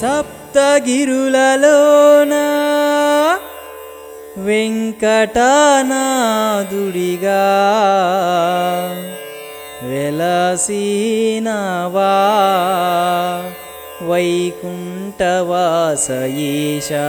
సప్తగిరులలోన వెంకటనాదుడిగా వెలసీనవా వైకుంఠవాస ఈశా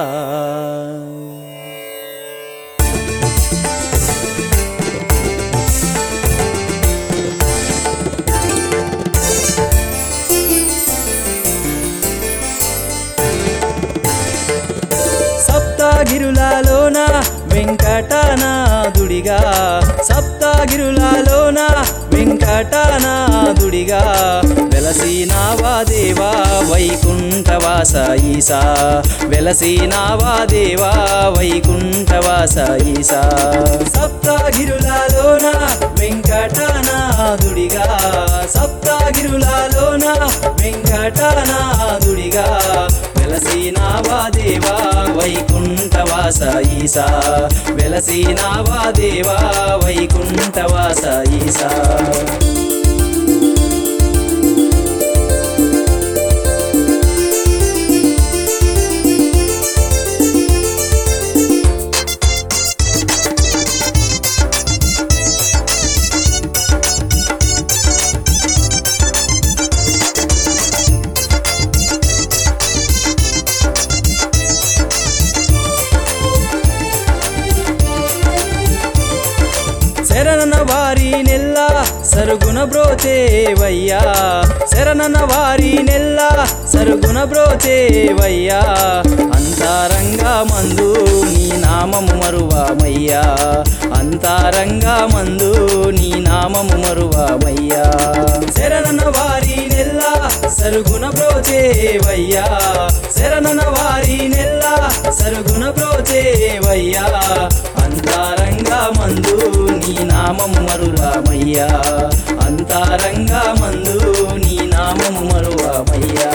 సప్తగిరులలోన వెంకటనాథుడిగా సప్తగిరులలోన వెంకటనాథుడిగా వెలసినావా దేవా వైకుంఠవాస ఈసా వెలసినావా దేవా వైకుంఠవాస ఈసా సప్తగిరులలోన వెంకటనాథుడిగా సప్తగిరులలోన వెంకటనాథుడిగా వెలసినావా దేవా వైకుంఠవాస ఈసా వెలసినావా దేవా వైకుంఠవాస ఈసా శరణన వారి నెల్ల సరుగుణ బ్రోచేవయ్యా శరణన వారి నెల్ల సరుగుణ బ్రోచేవయ్యా అంతరంగా మందు నీ నామము మరువామయ్యా అంతరంగా మందు నీ నామము మరువామయ్యా శరణన వారి నెల్ల సరుగుణ బ్రోచేవయ్యా శరణన వారి నెల్ల సరుగుణ బ్రోచేవయ్యా అంతరంగా మందు నీ నామము మరురామయ్యా అంతరంగా మందు నీ నామము మరువామయ్యా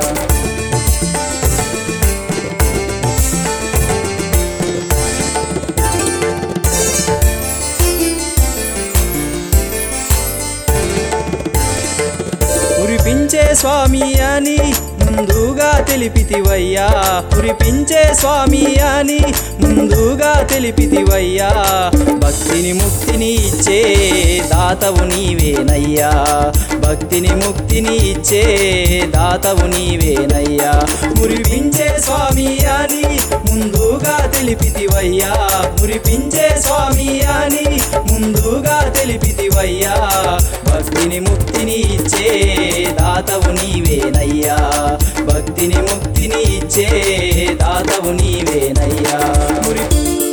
కురిపించే స్వామి అని ముందుగా తెలిపితివయ్యా కురిపించే స్వామి అని ముందుగా తెలిపితివయ్యా భక్తిని ముక్తిని ఇచ్చే దాతవు నీవేనయ్యా భక్తిని ముక్తిని ఇచ్చే దాతవు నీవేనయ్యా మురిపించే స్వామి అని ముందుగా తెలిపితివయ్యా మురిపించే స్వామి అని ముందుగా తెలిపితివయ్యా భక్తిని ముక్తిని ఇచ్చే దాతవు నీవేనయ్యా భక్తిని ముక్తిని ఇచ్చే దాతవు నీవేనయ్యా మురి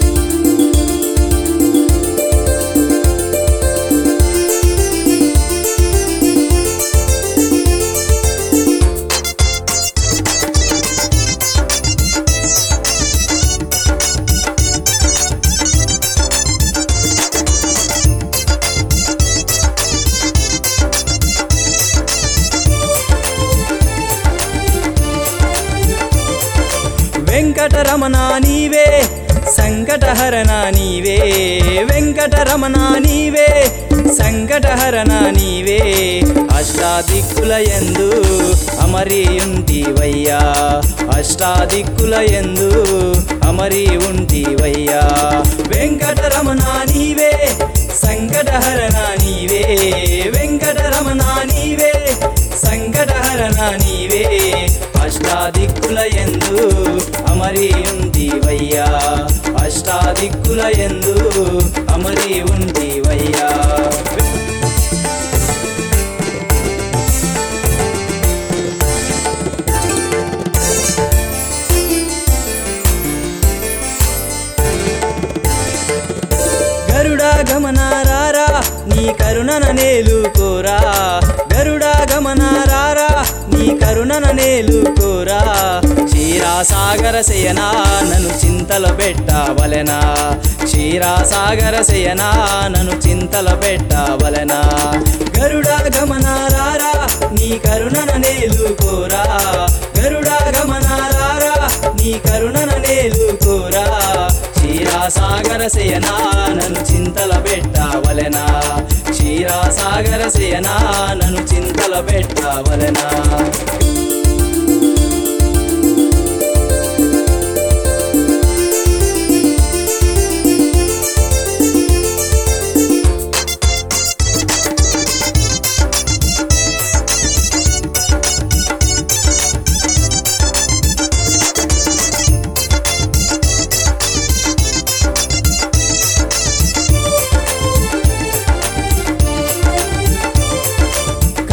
వెంకటరమణ నీవే సంకటహరణ నీవే వెంకటరమణ నీవే సంకటహరణ నీవే అష్టాదిక్కుల ఎందు అమరి ఉంటివయ్యా అష్టాదిక్కుల ఎందు అమరి ఉంటివయ్యా వెంకటరమణ నీవే సంకటహరణ నీవే వెంకటరమణ నీవే సంకటహరణ నీవే అష్టాదిక్కుల ఎందు అమరి ఉంటివయ్యా అష్టాదిక్కుల ఎందు అమరి ఉంటివయ్యా గరుడా గమనారారా నీ కరుణన నేలుకోరా గరుడా గమనారారా నీ కరుణన నేలుకోరా క్షీరాసాగర శయనా నన్ను చింతల పెట్టవలెనా క్షీరాసాగర శయనా నన్ను చింతల పెట్టవలెనా గరుడా గమనారారా నీ కరుణన నేలుకోరా గరుడా గమనారారా నీ కరుణన నేలుకోరా క్షీరాసాగర శయనా నన్ను చింతల పెట్టవలెనా క్షీరాసాగర శయనా నన్ను చింతల పెట్టవలెనా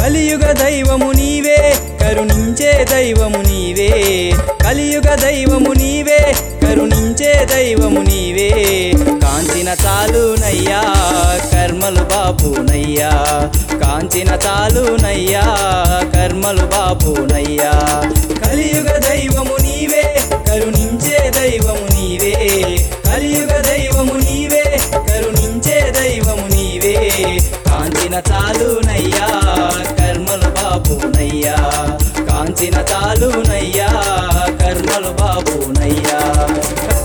కలియుగ దైవము నీవే కరుణించే దైవము నీవే కలియుగ దైవము నీవే కరుణించే దైవము నీవే కాంచిన చాలునయ్యా కర్మలు బాపునయ్యా కాంచిన చాలునయ్యా కర్మలు బాపునయ్యా కలియుగ దైవము నీవే కరుణించే దైవము నీవే కలియుగ దైవము నీవే కరుణించే దైవము నీవే కాంచిన చాలునయ్యా కర్మలు బాపునయ్యా కాంచిన చాలునయ్యా కర్మలు బాపునయ్యా